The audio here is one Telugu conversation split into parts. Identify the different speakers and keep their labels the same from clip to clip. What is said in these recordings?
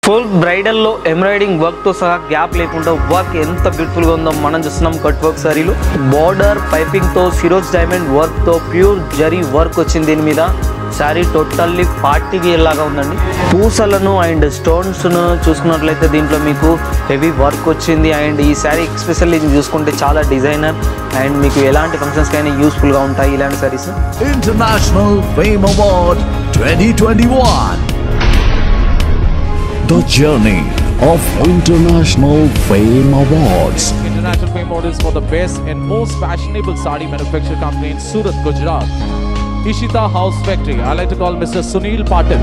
Speaker 1: ఫుల్ బ్రైడల్లో ఎంబ్రాయిడింగ్ వర్క్తో సహా గ్యాప్ లేకుండా వర్క్ ఎంత బ్యూటిఫుల్గా ఉందో మనం చూస్తున్నాం కట్ వర్క్ సారీలు బార్డర్ పైపింగ్తో సిరోజ్ డైమండ్ వర్క్తో ప్యూర్ జరీ వర్క్ వచ్చింది దీని మీద శారీ టోటల్లీ పార్టీ వేర్ లాగా ఉందండి పూసలను అండ్ స్టోన్స్ను చూసుకున్నట్లయితే దీంట్లో మీకు హెవీ వర్క్ వచ్చింది అండ్ ఈ శారీ ఎక్స్పెషల్లీ చూసుకుంటే చాలా డిజైనర్ అండ్ మీకు ఎలాంటి ఫంక్షన్స్కైనా యూస్ఫుల్గా ఉంటాయి ఇలాంటి saris
Speaker 2: International Fame Award 2021. The journey of International Fame Awards.
Speaker 3: International Fame Awards for the best and most fashionable sari manufacturing company in Surat, Gujarat. Ishita House Factory. I like to call Mr. Sunil Patil.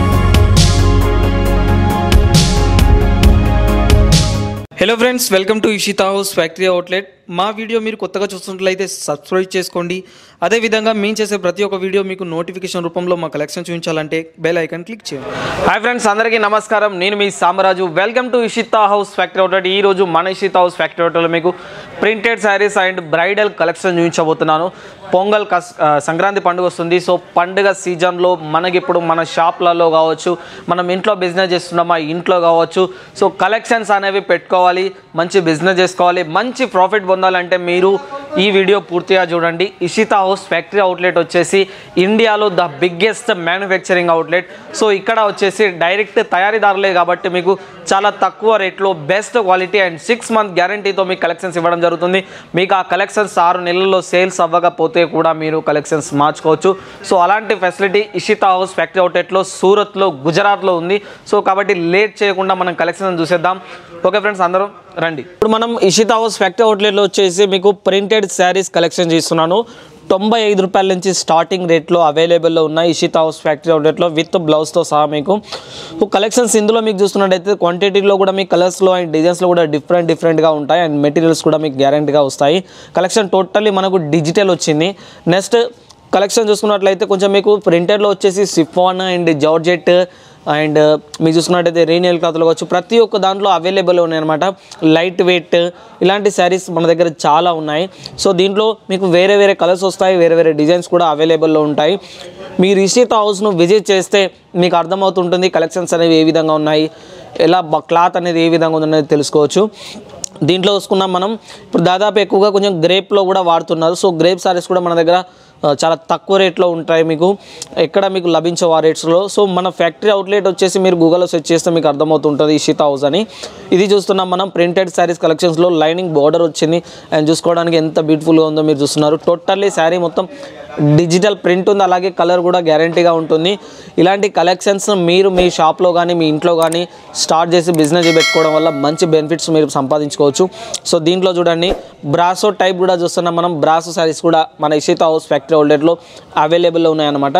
Speaker 1: Hello friends welcome to Ishita house factory outlet మా వీడియో మీరు కొత్తగా చూస్తున్నట్లయితే సబ్స్క్రైబ్ చేసుకోండి అదేవిధంగా మేము చేసే ప్రతి ఒక్క వీడియో మీకు నోటిఫికేషన్ రూపంలో మా కలెక్షన్ చూపించాలంటే బెల్ ఐకాన్ క్లిక్ చేయండి హాయ్ ఫ్రెండ్స్ అందరికీ నమస్కారం నేను మీ Samaraju welcome to Ishita house factory outlet ఈ రోజు మన ఇషితా హౌస్ ఫ్యాక్టరీ అవుట్లెట్లో మీకు printed saris and bridal collection చూపించబోతున్నాను పొంగల్ కస్ ఆ, సంక్రాంతి పండుగ వస్తుంది సో పండుగ సీజన్లో మనకి ఇప్పుడు మన షాప్లలో కావచ్చు మనం ఇంట్లో బిజినెస్ చేస్తున్నామా ఇంట్లో కావచ్చు సో కలెక్షన్స్ అనేవి పెట్టుకోవాలి మంచి బిజినెస్ చేసుకోవాలి మంచి ప్రాఫిట్ పొందాలంటే మీరు ఈ వీడియో పూర్తిగా చూడండి ఇషితా హౌస్ ఫ్యాక్టరీ అవుట్లెట్ వచ్చేసి ఇండియాలో the biggest manufacturing outlet so ఇక్కడ వచ్చేసి డైరెక్ట్ తయారీదారులే కాబట్టి మీకు చాలా తక్కువ రేట్లో best quality and six month గ్యారంటీతో మీకు కలెక్షన్స్ ఇవ్వడం జరుగుతుంది మీకు ఆ కలెక్షన్స్ ఆరు నెలల్లో సేల్స్ అవ్వకపోతే కూడా మీరు కలెక్షన్స్ మార్చుకోవచ్చు సో అలాంటి ఫెసిలిటీ ఇషితా హౌస్ ఫ్యాక్టరీ అవుట్లెట్లో సూరత్లో గుజరాత్లో ఉంది సో కాబట్టి లేట్ చేయకుండా మనం కలెక్షన్ చూసేద్దాం ఓకే ఫ్రెండ్స్ అందరూ రండి ఇప్పుడు మనం ఇషితా హౌస్ ఫ్యాక్టరీ అవుట్లెట్లో వచ్చేసి మీకు ప్రింటెడ్ శారీస్ కలెక్షన్ చేస్తున్నాను తొంభై ఐదు రూపాయల నుంచి స్టార్టింగ్ రేట్లో అవైలబుల్లో ఉన్నాయి ఇషితా హౌస్ ఫ్యాక్టరీ అవుట్లెట్లో విత్ బ్లౌజ్తో సహా మీకు కలెక్షన్స్ ఇందులో మీకు చూస్తున్నట్టయితే క్వాంటిటీలో కూడా మీ కలర్స్లో అండ్ డిజైన్స్లో కూడా డిఫరెంట్ డిఫరెంట్గా ఉంటాయి అండ్ మెటీరియల్స్ కూడా మీకు గ్యారంటీగా వస్తాయి కలెక్షన్ టోటల్లీ మనకు డిజిటల్ వచ్చింది నెక్స్ట్ కలెక్షన్ చూసుకున్నట్లయితే కొంచెం మీకు ప్రింటెడ్లో వచ్చేసి సిఫాన్ అండ్ జార్జెట్ అండ్ మీకు చూసుకున్నట్టయితే రీనియల్ క్లాత్లు కావచ్చు ప్రతి ఒక్క దాంట్లో అవైలబుల్ ఉన్నాయి అనమాట లైట్ వెయిట్ ఇలాంటి శారీస్ మన దగ్గర చాలా ఉన్నాయి సో దీంట్లో మీకు వేరే వేరే కలర్స్ వస్తాయి వేరే వేరే డిజైన్స్ కూడా అవైలబుల్లో ఉంటాయి మీరు ఇషిత హౌస్ను విజిట్ చేస్తే మీకు అర్థమవుతుంటుంది కలెక్షన్స్ అనేవి ఏ విధంగా ఉన్నాయి ఎలా క్లాత్ అనేది ఏ విధంగా ఉందనేది తెలుసుకోవచ్చు దీంట్లో చూసుకున్నాం మనం ఇప్పుడు దాదాపు ఎక్కువగా కొంచెం గ్రేప్లో కూడా వాడుతున్నారు సో గ్రేప్ సారీస్ కూడా మన దగ్గర ఆ, చాలా తక్కువ రేట్లో ఉంటాయి మీకు ఎక్కడ మీకు లభించవు ఆ రేట్స్లో సో మన ఫ్యాక్టరీ అవుట్లెట్ వచ్చేసి మీరు గూగుల్లో సెర్చ్ చేస్తే మీకు అర్థమవుతుంటుంది ఇషితా హౌస్ అని ఇది చూస్తున్నాం మనం ప్రింటెడ్ శారీస్ కలెక్షన్స్లో లైనింగ్ బార్డర్ వచ్చింది అండ్ చూసుకోవడానికి ఎంత బ్యూటిఫుల్గా ఉందో మీరు చూస్తున్నారు టోటల్లీ శారీ మొత్తం డిజిటల్ ప్రింట్ ఉంది అలాగే కలర్ కూడా గ్యారంటీగా ఉంటుంది ఇలాంటి కలెక్షన్స్ మీరు మీ షాప్లో కానీ మీ ఇంట్లో కానీ స్టార్ట్ చేసి బిజినెస్ పెట్టుకోవడం వల్ల మంచి బెనిఫిట్స్ మీరు సంపాదించుకోవచ్చు సో దీంట్లో చూడండి బ్రాసో టైప్ కూడా చూస్తున్నాం మనం బ్రాసో శారీస్ కూడా మన ఇషితా హౌస్ ఫ్యాక్టరీ అవుట్లెట్లో అవైలబుల్లో ఉన్నాయన్నమాట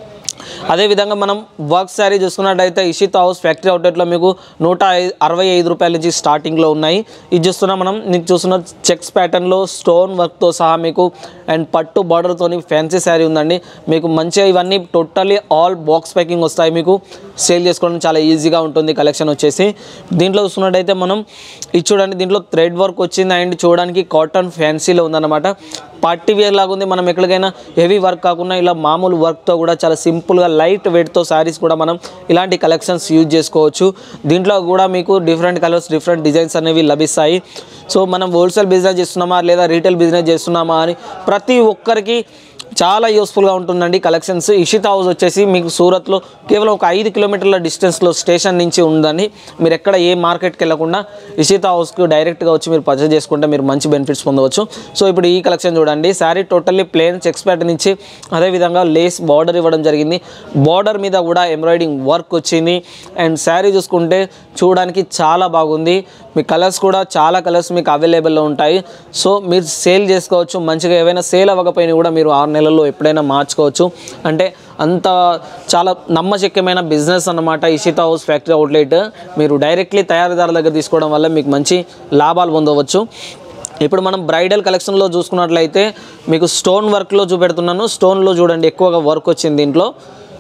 Speaker 1: అదేవిధంగా మనం వర్క్ శారీ చూసుకున్నట్టయితే ఇషిత హౌస్ ఫ్యాక్టరీ అవుట్లెట్లో మీకు నూట ఐ- అరవై ఐదు రూపాయల నుంచి స్టార్టింగ్లో ఉన్నాయి ఇది చూస్తున్నాం మనం మీకు చూస్తున్న చెక్స్ ప్యాటర్న్లో స్టోన్ వర్క్తో సహా మీకు అండ్ పట్టు బార్డర్తోని ఫ్యాన్సీ శారీ ఉందండి మీకు మంచిగా ఇవన్నీ టోటల్లీ ఆల్ బాక్స్ ప్యాకింగ్ వస్తాయి మీకు సేల్ చేసుకోవడం చాలా ఈజీగా ఉంటుంది కలెక్షన్ వచ్చేసి దీంట్లో చూసుకున్నట్టయితే మనం ఇది చూడండి దీంట్లో థ్రెడ్ వర్క్ వచ్చింది అండ్ చూడడానికి కాటన్ ఫ్యాన్సీలో ఉందన్నమాట పార్టీ వేర్ లాగా ఉంది మనం ఎక్కడికైనా హెవీ వర్క్ కాకుండా ఇలా మామూలు వర్క్తో కూడా చాలా సింపుల్గా లైట్ వెయిట్తో శారీస్ కూడా మనం ఇలాంటి కలెక్షన్స్ యూజ్ చేసుకోవచ్చు దీంట్లో కూడా మీకు డిఫరెంట్ కలర్స్ డిఫరెంట్ డిజైన్స్ అనేవి లభిస్తాయి సో మనం హోల్సేల్ బిజినెస్ చేస్తున్నామా లేదా రీటైల్ బిజినెస్ చేస్తున్నామా అని ప్రతి ఒక్కరికి చాలా యూస్ఫుల్గా ఉంటుందండి కలెక్షన్స్ ఇషిత హౌస్ వచ్చేసి మీకు సూరత్లో కేవలం ఒక ఐదు కిలోమీటర్ల డిస్టెన్స్లో స్టేషన్ నుంచి ఉందండి మీరు ఎక్కడ ఏ మార్కెట్కి వెళ్ళకుండా ఇషిత హౌస్కి డైరెక్ట్గా వచ్చి మీరు పర్చేస్ చేసుకుంటే మీరు మంచి బెనిఫిట్స్ పొందవచ్చు సో ఇప్పుడు ఈ కలెక్షన్ చూడండి sari totally plain checks pattern ఇచ్చి అదేవిధంగా లేస్ బార్డర్ ఇవ్వడం జరిగింది బార్డర్ మీద కూడా ఎంబ్రాయిడింగ్ వర్క్ వచ్చింది అండ్ శారీ చూసుకుంటే చూడడానికి చాలా బాగుంది మీ కలర్స్ కూడా చాలా కలర్స్ మీకు అవైలబుల్లో ఉంటాయి సో మీరు సేల్ చేసుకోవచ్చు మంచిగా ఏవైనా సేల్ అవ్వకపోయినా కూడా మీరు ఆరు నెలల్లో ఎప్పుడైనా మార్చుకోవచ్చు అంటే అంత చాలా నమ్మశక్యమైన బిజినెస్ అన్నమాట ఇషితా హౌస్ ఫ్యాక్టరీ అవుట్లెట్ మీరు డైరెక్ట్లీ తయారీదారుల దగ్గర తీసుకోవడం వల్ల మీకు మంచి లాభాలు పొందవచ్చు ఇప్పుడు మనం బ్రైడల్ కలెక్షన్లో చూసుకున్నట్లయితే మీకు స్టోన్ వర్క్లో చూపెడుతున్నాను స్టోన్లో చూడండి ఎక్కువగా వర్క్ వచ్చింది దీంట్లో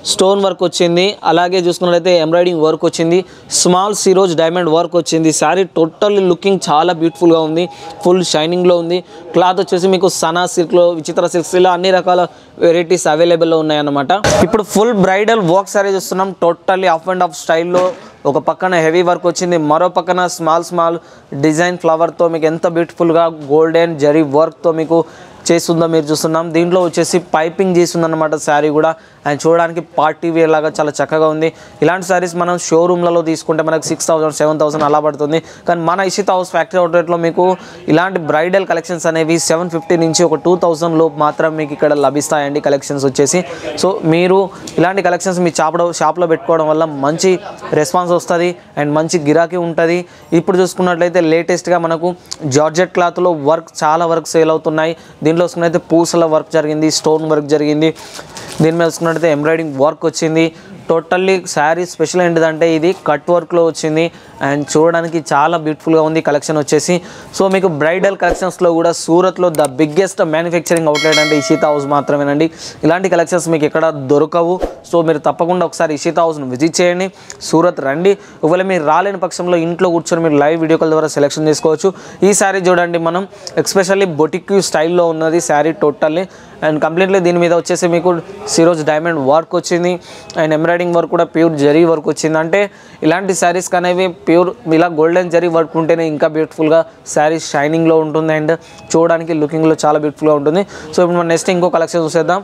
Speaker 1: స్టోన్ వర్క్ వచ్చింది అలాగే చూసుకున్నట్లయితే ఎంబ్రాయిడింగ్ వర్క్ వచ్చింది స్మాల్ సిరోజ్ డైమండ్ వర్క్ వచ్చింది శారీ టోటల్లీ లుకింగ్ చాలా బ్యూటిఫుల్గా ఉంది ఫుల్ షైనింగ్లో ఉంది క్లాత్ వచ్చేసి మీకు సనా సిల్క్లో విచిత్ర సిల్క్స్ ఇలా అన్ని రకాల వెరైటీస్ అవైలబుల్లో ఉన్నాయన్నమాట ఇప్పుడు ఫుల్ బ్రైడల్ వర్క్ శారీ చూస్తున్నాం టోటల్లీ ఆఫ్ అండ్ ఆఫ్ స్టైల్లో ఒక పక్కన హెవీ వర్క్ వచ్చింది మరో పక్కన స్మాల్ స్మాల్ డిజైన్ ఫ్లవర్తో మీకు ఎంత బ్యూటిఫుల్గా గోల్డెన్ జరీ వర్క్తో మీకు చేస్తుందో మీరు చూస్తున్నాం దీంట్లో వచ్చేసి పైపింగ్ చేస్తుందన్నమాట శారీ కూడా అండ్ చూడడానికి పార్టీ వేర్ లాగా చాలా చక్కగా ఉంది ఇలాంటి శారీస్ మనం షోరూమ్లలో తీసుకుంటే మనకు సిక్స్ థౌసండ్ సెవెన్ థౌసండ్ అలా పడుతుంది కానీ మన ఇషిత హౌస్ ఫ్యాక్టరీ అవుట్లెట్లో మీకు ఇలాంటి బ్రైడల్ కలెక్షన్స్ అనేవి సెవెన్ ఫిఫ్టీ నుంచి ఒక టూ థౌసండ్ లోపు మాత్రం మీకు ఇక్కడ లభిస్తాయండి కలెక్షన్స్ వచ్చేసి సో మీరు ఇలాంటి కలెక్షన్స్ మీ షాప్లో షాప్లో పెట్టుకోవడం వల్ల మంచి రెస్పాన్స్ వస్తుంది అండ్ మంచి గిరాకీ ఉంటుంది ఇప్పుడు చూసుకున్నట్లయితే లేటెస్ట్గా మనకు జార్జెట్ క్లాత్లో వర్క్ చాలా వర్క్ సేల్ అవుతున్నాయి దీంట్లో చూసుకున్నట్లయితే పూసల వర్క్ జరిగింది స్టోన్ వర్క్ జరిగింది దీని మీద చూసుకున్నట్లయితే ఎంబ్రాయిడింగ్ వర్క్ వచ్చింది టోటల్లీ శారీ స్పెషల్ ఏంటిదంటే ఇది కట్ వర్క్లో వచ్చింది అండ్ చూడడానికి చాలా బ్యూటిఫుల్గా ఉంది కలెక్షన్ వచ్చేసి సో మీకు బ్రైడల్ కలెక్షన్స్లో కూడా సూరత్లో ద బిగ్గెస్ట్ మ్యానుఫ్యాక్చరింగ్ అవుట్లెట్ అంటే ఇషితా హౌస్ మాత్రమేనండి ఇలాంటి కలెక్షన్స్ మీకు ఎక్కడ దొరకవు సో మీరు తప్పకుండా ఒకసారి ఇషితా హౌస్ను విజిట్ చేయండి సూరత్ రండి ఒకవేళ మీరు రాలేని పక్షంలో ఇంట్లో కూర్చొని మీరు లైవ్ వీడియో కాల్ ద్వారా సెలెక్షన్ చేసుకోవచ్చు ఈ శారీ చూడండి మనం ఎక్స్పెషల్లీ బొటిక్ స్టైల్లో ఉన్నది శారీ టోటల్లీ అండ్ కంప్లీట్లీ దీని మీద వచ్చేసి మీకు సిరోజ్ డైమండ్ వర్క్ వచ్చింది అండ్ ఎంబ్రాయిడింగ్ వర్క్ కూడా ప్యూర్ జరీ వర్క్ వచ్చింది అంటే ఇలాంటి శారీస్ అనేవి ప్యూర్ ఇలా గోల్డెన్ జరీ వర్క్ ఉంటేనే ఇంకా బ్యూటిఫుల్గా శారీస్ షైనింగ్లో ఉంటుంది అండ్ చూడడానికి లుకింగ్లో చాలా బ్యూటిఫుల్గా ఉంటుంది సో ఇప్పుడు మనం నెక్స్ట్ ఇంకో కలెక్షన్ చూసేద్దాం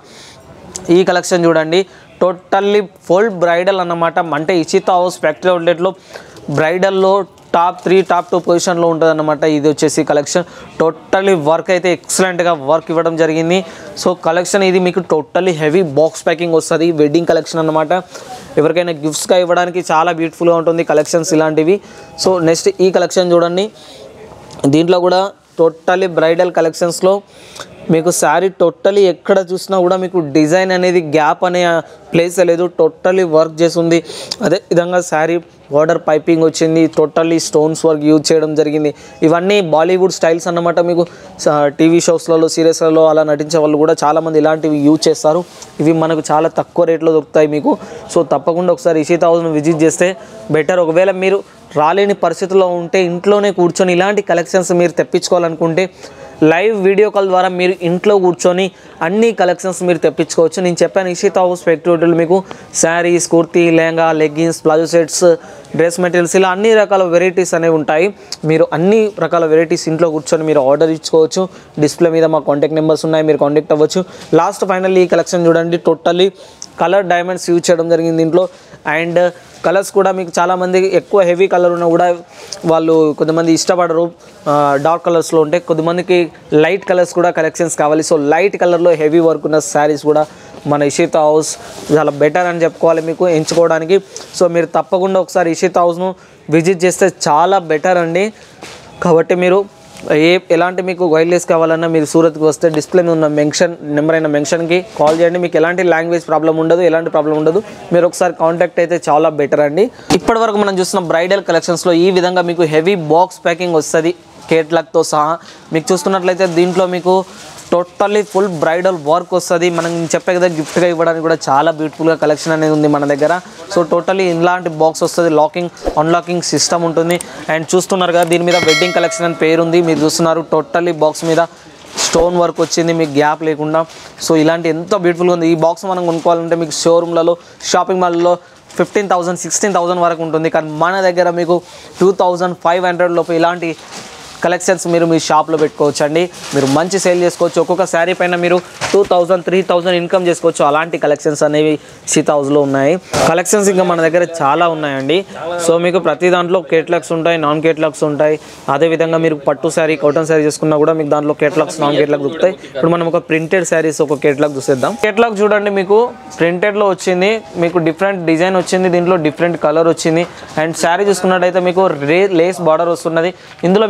Speaker 1: ఈ కలెక్షన్ చూడండి టోటల్లీ ఫుల్ బ్రైడల్ అన్నమాట అంటే ఇచిత హౌస్ ఫ్యాక్టరీ అవుట్లెట్లో బ్రైడల్లో టాప్ త్రీ టాప్ టూ పొజిషన్లో ఉంటుంది అన్నమాట ఇది వచ్చేసి కలెక్షన్ టోటల్లీ వర్క్ అయితే ఎక్సలెంట్గా వర్క్ ఇవ్వడం జరిగింది సో కలెక్షన్ ఇది మీకు టోటల్లీ హెవీ బాక్స్ ప్యాకింగ్ వస్తుంది వెడ్డింగ్ కలెక్షన్ అన్నమాట ఎవరికైనా గిఫ్ట్స్గా ఇవ్వడానికి చాలా బ్యూటిఫుల్గా ఉంటుంది కలెక్షన్స్ ఇలాంటివి సో నెక్స్ట్ ఈ కలెక్షన్ చూడండి దీంట్లో కూడా టోటలీ బ్రైడల్ కలెక్షన్స్లో మీకు శారీ టోటలీ ఎక్కడ చూసినా కూడా మీకు డిజైన్ అనేది గ్యాప్ అనే ప్లేస్ లేదు టోటలీ వర్క్ చేసింది అదే విధంగా శారీ బార్డర్ పైపింగ్ వచ్చింది టోటల్లీ స్టోన్స్ వర్క్ యూజ్ చేయడం జరిగింది ఇవన్నీ బాలీవుడ్ స్టైల్స్ అన్నమాట మీకు టీవీ షోస్లలో సీరియల్స్లలో అలా నటించే వాళ్ళు కూడా చాలామంది ఇలాంటివి యూజ్ చేస్తారు ఇవి మనకు చాలా తక్కువ రేట్లో దొరుకుతాయి మీకు సో తప్పకుండా ఒకసారి ఇషిత్ హౌస్ను విజిట్ చేస్తే బెటర్ ఒకవేళ మీరు రాలేని పరిస్థితుల్లో ఉంటే ఇంట్లోనే కూర్చొని ఇలాంటి కలెక్షన్స్ మీరు తెప్పించుకోవాలనుకుంటే లైవ్ వీడియో కాల్ ద్వారా మీరు ఇంట్లో కూర్చొని అన్ని కలెక్షన్స్ మీరు తెప్పించుకోవచ్చు నేను చెప్పాను ఇషిత హౌస్ ఫ్యాక్టరీలు మీకు saris kurti lehenga leggings palazzo sets dress materials ఇలా అన్ని రకాల వెరైటీస్ అనేవి ఉంటాయి మీరు అన్ని రకాల వెరైటీస్ ఇంట్లో కూర్చొని మీరు ఆర్డర్ ఇచ్చుకోవచ్చు డిస్ప్లే మీద మా కాంటాక్ట్ నెంబర్స్ ఉన్నాయి మీరు కాంటాక్ట్ అవ్వచ్చు లాస్ట్ ఫైనల్ ఈ కలెక్షన్ చూడండి టోటల్లీ కలర్ డైమండ్స్ యూజ్ చేయడం జరిగింది దీంట్లో అండ్ కలర్స్ కూడా మీకు చాలామంది ఎక్కువ హెవీ కలర్ ఉన్నా కూడా వాళ్ళు కొంతమంది ఇష్టపడరు డార్క్ కలర్స్లో ఉంటే కొంతమందికి లైట్ కలర్స్ కూడా కలెక్షన్స్ కావాలి సో లైట్ కలర్లో హెవీ వర్క్ ఉన్న శారీస్ కూడా మన ఇషిత హౌస్ చాలా బెటర్ అని చెప్పుకోవాలి మీకు ఎంచుకోవడానికి సో మీరు తప్పకుండా ఒకసారి ఇషిత హౌస్ను విజిట్ చేస్తే చాలా బెటర్ అండి కాబట్టి మీరు ఏ ఎలాంటి మీకు వైర్లెస్ కావాలన్నా మీరు సూరత్కి వస్తే డిస్ప్లే మీద ఉన్న మెన్షన్ నెంబర్ అయిన మెన్షన్కి కాల్ చేయండి మీకు ఎలాంటి లాంగ్వేజ్ ప్రాబ్లం ఉండదు ఎలాంటి ప్రాబ్లం ఉండదు మీరు ఒకసారి కాంటాక్ట్ అయితే చాలా బెటర్ అండి ఇప్పటి వరకు మనం చూసిన బ్రైడల్ కలెక్షన్స్లో ఈ విధంగా మీకు హెవీ బాక్స్ ప్యాకింగ్ వస్తుంది కేట్లక్తో సహా మీకు చూసుకున్నట్లయితే దీంట్లో మీకు టోటల్లీ ఫుల్ బ్రైడల్ వర్క్ వస్తుంది మనం చెప్పే కదా గిఫ్ట్గా ఇవ్వడానికి కూడా చాలా బ్యూటిఫుల్గా కలెక్షన్ అనేది ఉంది మన దగ్గర సో టోటలీ ఇలాంటి బాక్స్ వస్తుంది లాకింగ్ అన్లాకింగ్ సిస్టమ్ ఉంటుంది అండ్ చూస్తున్నారు కదా దీని మీద వెడ్డింగ్ కలెక్షన్ అని పేరు ఉంది మీరు చూస్తున్నారు టోటల్లీ బాక్స్ మీద స్టోన్ వర్క్ వచ్చింది మీకు గ్యాప్ లేకుండా సో ఇలాంటి ఎంతో బ్యూటిఫుల్గా ఉంది ఈ బాక్స్ మనం కొనుక్కోవాలంటే మీకు షోరూమ్లలో షాపింగ్ మాల్లో ఫిఫ్టీన్ థౌసండ్ సిక్స్టీన్ థౌసండ్ వరకు ఉంటుంది కానీ మన దగ్గర మీకు టూ థౌజండ్ ఫైవ్ హండ్రెడ్ లోపు ఇలాంటి కలెక్షన్స్ మీరు మీ షాప్లో పెట్టుకోవచ్చు అండి మీరు మంచి సేల్ చేసుకోవచ్చు ఒక్కొక్క శారీ పైన మీరు two thousand three thousand income చేసుకోవచ్చు అలాంటి కలెక్షన్స్ అనేవి సీత హౌస్లో ఉన్నాయి కలెక్షన్స్ ఇంకా మన దగ్గర చాలా ఉన్నాయండి సో మీకు ప్రతి దాంట్లో కేట్లాక్స్ ఉంటాయి నాన్ కేట్లాక్స్ ఉంటాయి అదేవిధంగా మీరు పట్టు శారీ కాటన్ శారీ చేసుకున్నా కూడా మీకు దాంట్లో కేట్లాక్స్ నాన్ కేట్లాక్ దొరుకుతాయి ఇప్పుడు మనం ఒక ప్రింటెడ్ శారీస్ ఒక కేట్లాక్ చూసేద్దాం కేట్లాక్ చూడండి మీకు ప్రింటెడ్లో వచ్చింది మీకు డిఫరెంట్ డిజైన్ వచ్చింది దీంట్లో డిఫరెంట్ కలర్ వచ్చింది అండ్ శారీ చూసుకున్నట్టయితే మీకు రే లేస్ బార్డర్ వస్తున్నది ఇందులో మీకు సిఫాన్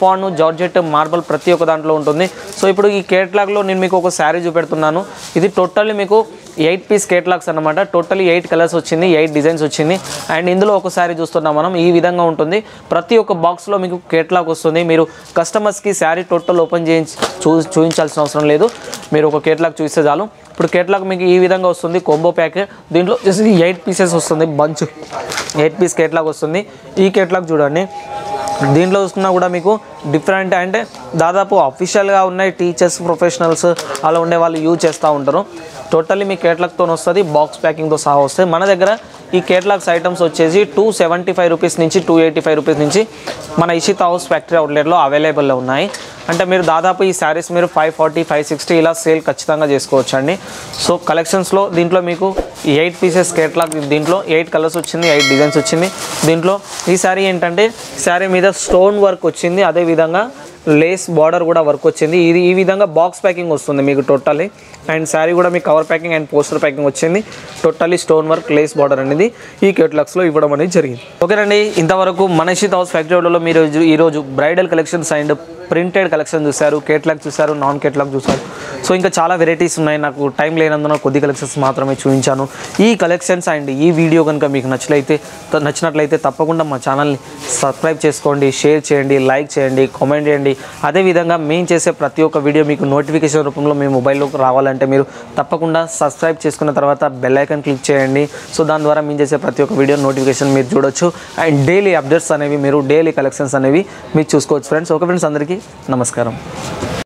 Speaker 1: షిఫాన్ జార్జెట్ మార్బల్ ప్రతి ఒక్క దాంట్లో ఉంటుంది సో ఇప్పుడు ఈ కేటలాగ్లో నేను మీకు ఒక శారీ చూపెడుతున్నాను ఇది టోటల్లీ మీకు ఎయిట్ పీస్ కేటలాగ్స్ అనమాట టోటల్లీ ఎయిట్ కలర్స్ వచ్చింది ఎయిట్ డిజైన్స్ వచ్చింది అండ్ ఇందులో ఒక శారీ చూస్తున్నాం మనం ఈ విధంగా ఉంటుంది ప్రతి ఒక్క బాక్స్లో మీకు కేటలాగ్ వస్తుంది మీరు కస్టమర్స్కి శారీ టోటల్ ఓపెన్ చేయించి చూ చూపించాల్సిన అవసరం లేదు మీరు ఒక కేటలాగ్ చూస్తే చాలు ఇప్పుడు కేటలాగ్ మీకు ఈ విధంగా వస్తుంది కొంబో ప్యాక్ దీంట్లో వచ్చేసి ఎయిట్ పీసెస్ వస్తుంది బంచ్ ఎయిట్ పీస్ కేటలాగ్ వస్తుంది ఈ కేటలాగ్ చూడండి దీంట్లో చూసుకున్నా కూడా మీకు డిఫరెంట్ అంటే దాదాపు అఫీషియల్గా ఉన్నాయి టీచర్స్ ప్రొఫెషనల్స్ అలా ఉండే వాళ్ళు యూజ్ చేస్తూ ఉంటారు టోటల్లీ మీ కేటలాగ్తో వస్తుంది బాక్స్ ప్యాకింగ్తో సహా వస్తుంది మన దగ్గర ఈ కేటలాగ్స్ ఐటమ్స్ వచ్చేసి టూ సెవెంటీ ఫైవ్ రూపీస్ నుంచి టూ ఎయిటీ ఫైవ్ రూపీస్ నుంచి మన ఇషిత హౌస్ ఫ్యాక్టరీ అవుట్లెట్లో అవైలబుల్లో ఉన్నాయి అంటే మీరు దాదాపు ఈ శారీస్ మీరు ఫైవ్ ఫార్టీ ఫైవ్ సిక్స్టీ ఇలా సేల్ ఖచ్చితంగా చేసుకోవచ్చు అండి సో కలెక్షన్స్లో దీంట్లో మీకు ఎయిట్ పీసెస్ కేటలాగ్ దీంట్లో ఎయిట్ కలర్స్ వచ్చింది ఎయిట్ డిజైన్స్ వచ్చింది దీంట్లో ఈ శారీ ఏంటంటే శారీ మీద స్టోన్ వర్క్ వచ్చింది అదేవిధంగా లేస్ బార్డర్ కూడా వర్క్ వచ్చింది ఇది ఈ విధంగా బాక్స్ ప్యాకింగ్ వస్తుంది మీకు టోటల్లీ అండ్ శారీ కూడా మీకు cover packing and poster packing వచ్చింది totally stone work lace border అనేది ఈ కేటలాగ్స్లో ఇవ్వడం అనేది జరిగింది ఓకేనండి ఇంతవరకు మనషిత్ హౌస్ ఫ్యాక్టరీలో మీరు ఈరోజు- ఈరోజు bridal collections and printed collection చూశారు కేటలాగ్ చూశారు నాన్ కేటలాగ్ చూశారు సో ఇంకా చాలా వెరైటీస్ ఉన్నాయి నాకు టైం లేనందున కొద్ది కలెక్షన్స్ మాత్రమే చూపించాను ఈ కలెక్షన్స్ అండ్ ఈ వీడియో కనుక మీకు నచ్చినట్లయితే నచ్చినట్లయితే తప్పకుండా మా ఛానల్ని సబ్స్క్రైబ్ చేసుకోండి షేర్ చేయండి లైక్ చేయండి కామెంట్ చేయండి అదేవిధంగా మేము చేసే ప్రతి ఒక్క వీడియో మీకు నోటిఫికేషన్ రూపంలో మీ మొబైల్లోకి రావాలంటే మీరు తప్పకుండా సబ్స్క్రైబ్ చేసుకున్న తర్వాత బెల్ ఐకాన్ క్లిక్ చేయండి సో దాని ద్వారా మేము చేసే ప్రతి ఒక్క వీడియో నోటిఫికేషన్ మీరు చూడొచ్చు అండ్ డైలీ అప్డేట్స్ అనేవి మీరు డైలీ కలెక్షన్స్ అనేవి మీరు చూసుకోవచ్చు ఫ్రెండ్స్ ఓకే ఫ్రెండ్స్ అందరికీ నమస్కారం